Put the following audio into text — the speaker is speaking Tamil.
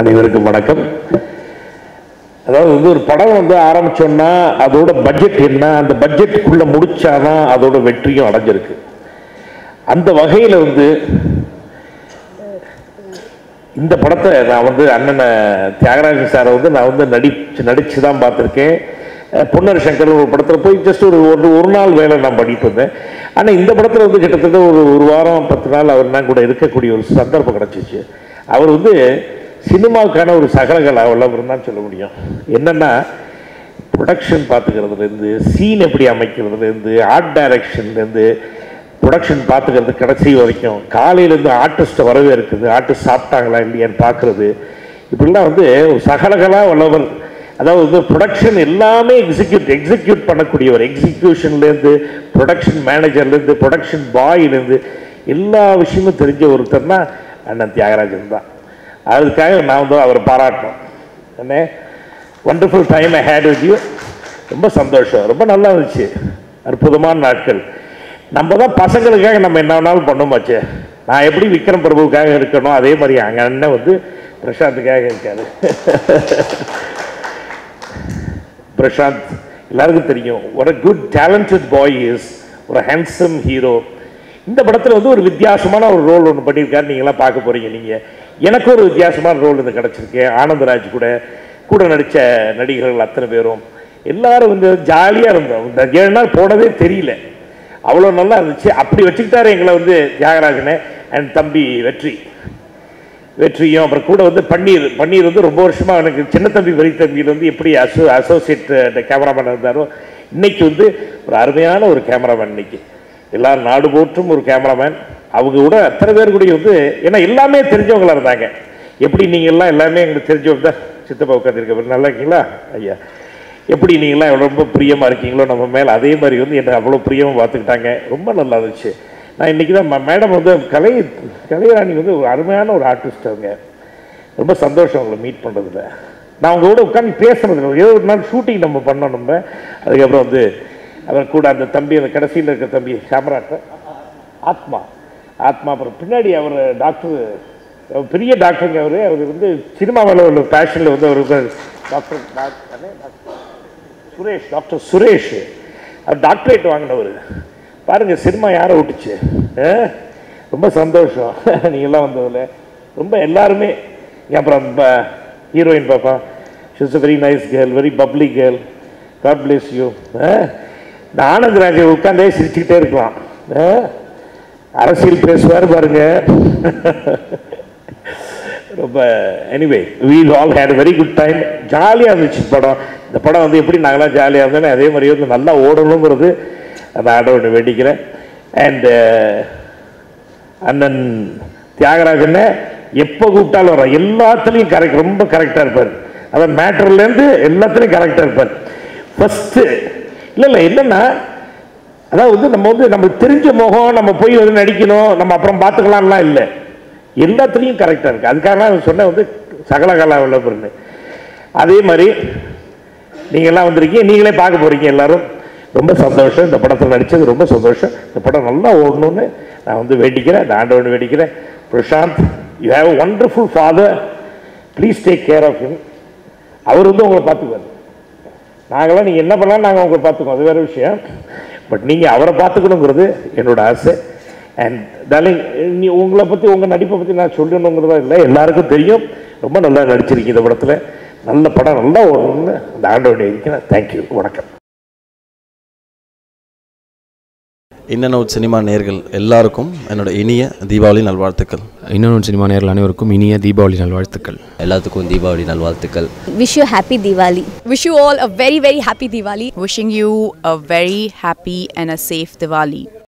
அனைவருக்கும் வணக்கம் அதாவது வந்து ஒரு படம் வந்து ஆரம்பிச்சோம்னா அதோட பட்ஜெட் என்ன அந்த பட்ஜெட்டுக்குள்ள முடிச்சாதான் அதோட வெற்றியும் அடைஞ்சிருக்கு அந்த வகையில் வந்து இந்த படத்தை நான் வந்து அண்ணனை தியாகராஜன் சாரை வந்து நான் வந்து நடிச்சு நடிச்சு தான் பார்த்துருக்கேன் அஹ் பொன்னர் சங்கர் ஒரு படத்தில் போய் ஜஸ்ட் ஒரு ஒரு ஒரு நாள் வேலை நான் பண்ணிட்டு இருந்தேன் ஆனால் இந்த படத்தில் வந்து கிட்டத்தட்ட ஒரு ஒரு வாரம் பத்து நாள் அவர் நான் கூட இருக்கக்கூடிய ஒரு சந்தர்ப்பம் கிடச்சிச்சு அவர் வந்து சினிமாவுக்கான ஒரு சகலகலா வல்லவர் தான் சொல்ல முடியும் என்னென்னா ப்ரொடக்ஷன் பார்த்துக்கிறதுலேருந்து சீன் எப்படி அமைக்கிறதுலேருந்து ஆர்ட் டைரக்ஷன்லேருந்து ப்ரொடக்ஷன் பார்த்துக்கிறது கடைசி வரைக்கும் காலையிலேருந்து ஆர்டிஸ்ட்டை வரவேற்கிறது ஆர்டிஸ்ட் சாப்பிட்டாங்களா இல்லையான்னு பார்க்குறது இப்படிலாம் வந்து ஒரு சகலகலா வல்லவர் அதாவது வந்து ப்ரொடக்ஷன் எல்லாமே எக்ஸிக்யூட் எக்ஸிக்யூட் பண்ணக்கூடியவர் எக்ஸிக்யூஷன்லேருந்து ப்ரொடக்ஷன் மேனேஜர்லேருந்து ப்ரொடக்ஷன் பாயிலேருந்து எல்லா விஷயமும் தெரிஞ்ச ஒருத்தர்னா அண்ணன் தியாகராஜன் தான் அதுக்காக நான் வந்து அவரை பாராட்டணும் என்ன wonderful time I had with you ரொம்ப சந்தோஷம் ரொம்ப நல்லா இருந்துச்சு அற்புதமான நாட்கள் நம்ம தான் பசங்களுக்காக நம்ம என்ன வேணாலும் பண்ணோமாச்சே நான் எப்படி விக்ரம் பிரபுவுக்காக இருக்கணும் அதே மாதிரி அங்கே அண்ணன் வந்து பிரசாந்துக்காக இருக்காரு பிரசாந்த் எல்லாருக்கும் தெரியும் ஒரு குட் டேலண்டட் பாய் இஸ் ஒரு ஹேண்ட்ஸம் ஹீரோ இந்த படத்தில் வந்து ஒரு வித்தியாசமான ஒரு ரோல் ஒன்று பண்ணியிருக்காரு நீங்களாம் பார்க்க போகிறீங்க நீங்கள் எனக்கு ஒரு வித்தியாசமான ரோல் இது கிடச்சிருக்கு ஆனந்தராஜ் கூட கூட நடித்த நடிகர்கள் அத்தனை பேரும் எல்லாரும் வந்து ஜாலியாக இருந்தோம் இந்த ஏழு நாள் போனதே தெரியல அவ்வளோ நல்லா இருந்துச்சு அப்படி வச்சுக்கிட்டாரு எங்களை வந்து தியாகராஜனை அண்ட் தம்பி வெற்றி வெற்றியும் அப்புறம் கூட வந்து பன்னீர் பன்னீர் வந்து ரொம்ப வருஷமா எனக்கு சின்ன தம்பி பெரிய தம்பியில் வந்து எப்படி அசோ அசோசியேட் கேமராமேன் இருந்தாரோ இன்னைக்கு வந்து ஒரு அருமையான ஒரு கேமராமேன் இன்னைக்கு எல்லாரும் நாடு போற்றும் ஒரு கேமராமேன் அவங்க கூட அத்தனை பேர் கூட வந்து ஏன்னா எல்லாமே தெரிஞ்சவங்களா இருந்தாங்க எப்படி நீங்க எல்லாம் எல்லாமே எங்களுக்கு தெரிஞ்சவங்க தான் சித்தப்பா உட்காந்துருக்க நல்லா இருக்கீங்களா ஐயா எப்படி நீங்களாம் ரொம்ப பிரியமாக இருக்கீங்களோ நம்ம மேலே அதே மாதிரி வந்து என்னை அவ்வளோ பிரியமாக பார்த்துக்கிட்டாங்க ரொம்ப நல்லா இருந்துச்சு நான் இன்றைக்கி தான் மேடம் வந்து கலை கலைராணி வந்து ஒரு அருமையான ஒரு ஆர்டிஸ்ட் அவங்க ரொம்ப சந்தோஷம் அவங்கள மீட் பண்ணுறதுல நான் அவங்க கூட உட்காந்து பேசுறது ஏதோ ஒரு நாள் ஷூட்டிங் நம்ம பண்ணோம் நம்ம அதுக்கப்புறம் வந்து அவர் கூட அந்த தம்பி அந்த கடைசியில் இருக்கிற தம்பி சாம்ராட் ஆத்மா ஆத்மா அப்புறம் பின்னாடி அவர் டாக்டர் அவர் பெரிய டாக்டருங்க அவர் அவர் வந்து சினிமாவில் உள்ள பேஷனில் வந்து அவர் doctor doctor Suresh doctor Suresh அவர் டாக்டரேட் வாங்கினவர் பாருங்க சினிமா யாரை விட்டுச்சு ஆ? ரொம்ப சந்தோஷம் நீங்கள்லாம் வந்ததில் ரொம்ப எல்லாருமே அப்புறம் ஹீரோயின் பாப்பா she's a very nice girl very bubbly girl God bless you இந்த ஆனந்த்ராஜை உட்காந்தே சிரிச்சுக்கிட்டே இருக்கலாம் ஆ? அரசியல் பேசுவார் பாருங்க ரொம்ப anyway we all had a very good time ஜாலியாக இருந்துச்சு படம் இந்த படம் வந்து எப்படி நாங்களாம் ஜாலியாக இருந்தோம் அதே மாதிரி வந்து நல்லா ஓடணுங்கிறது அந்த ஆட வேண்டிக்கிறேன் அண்டு அண்ணன் தியாகராஜனை எப்போ கூப்பிட்டாலும் வரோம் எல்லாத்துலேயும் கரெக்ட் ரொம்ப கரெக்டாக இருப்பார் அதான் மேட்டர்லேருந்து எல்லாத்துலேயும் கரெக்டாக இருப்பார் ஃபஸ்ட்டு இல்லை இல்லை என்னென்னா அதாவது வந்து நம்ம வந்து நம்ம தெரிஞ்ச முகம் நம்ம போய் வந்து நடிக்கணும் நம்ம அப்புறம் பார்த்துக்கலாம்லாம் இல்லை எல்லாத்துலேயும் கரெக்டாக இருக்குது அதுக்காக நான் சொன்னேன் வந்து சகலகலா விளம்பரன்னு அதே மாதிரி நீங்கள்லாம் வந்திருக்கீங்க நீங்களே பார்க்க போகிறீங்க எல்லாரும் ரொம்ப சந்தோஷம் இந்த படத்தில் நடித்தது ரொம்ப சந்தோஷம் இந்த படம் நல்லா ஓடணும்னு நான் வந்து வேண்டிக்கிறேன் இந்த ஆண்டவன் வேண்டிக்கிறேன் Prashanth you have wonderful father please take care of him அவர் வந்து உங்களை பார்த்துக்குவார் நாங்களாம் நீங்கள் என்ன பண்ணாலும் நாங்கள் உங்களை பார்த்துக்கோம் அது வேறு விஷயம் பட் நீங்கள் அவரை பார்த்துக்கணுங்கிறது என்னோட ஆசை அண்ட் டார்லிங் நீ உங்களை பற்றி உங்கள் நடிப்பை பற்றி நான் சொல்லணுங்கிறதா இல்லை எல்லாருக்கும் தெரியும் ரொம்ப நல்லா நடிச்சிருக்கீங்க இந்த படத்தில் நல்ல படம் நல்லா ஓடணும்னு அந்த ஆண்டவனை இருக்கிறேன் தேங்க்யூ வணக்கம் இன்னனவுட் சினிமா நேர்கள் எல்லாருக்கும் என்னோட இனிய தீபாவளி நல்வாழ்த்துக்கள் இன்னொன்று சினிமா நேரில் அனைவருக்கும் இனிய தீபாவளி நல்வாழ்த்துக்கள் எல்லாத்துக்கும் தீபாவளி நல்வாழ்த்துக்கள் Wish you happy Diwali. Wish you all a very, very happy Diwali. Wishing you a very happy and a safe Diwali.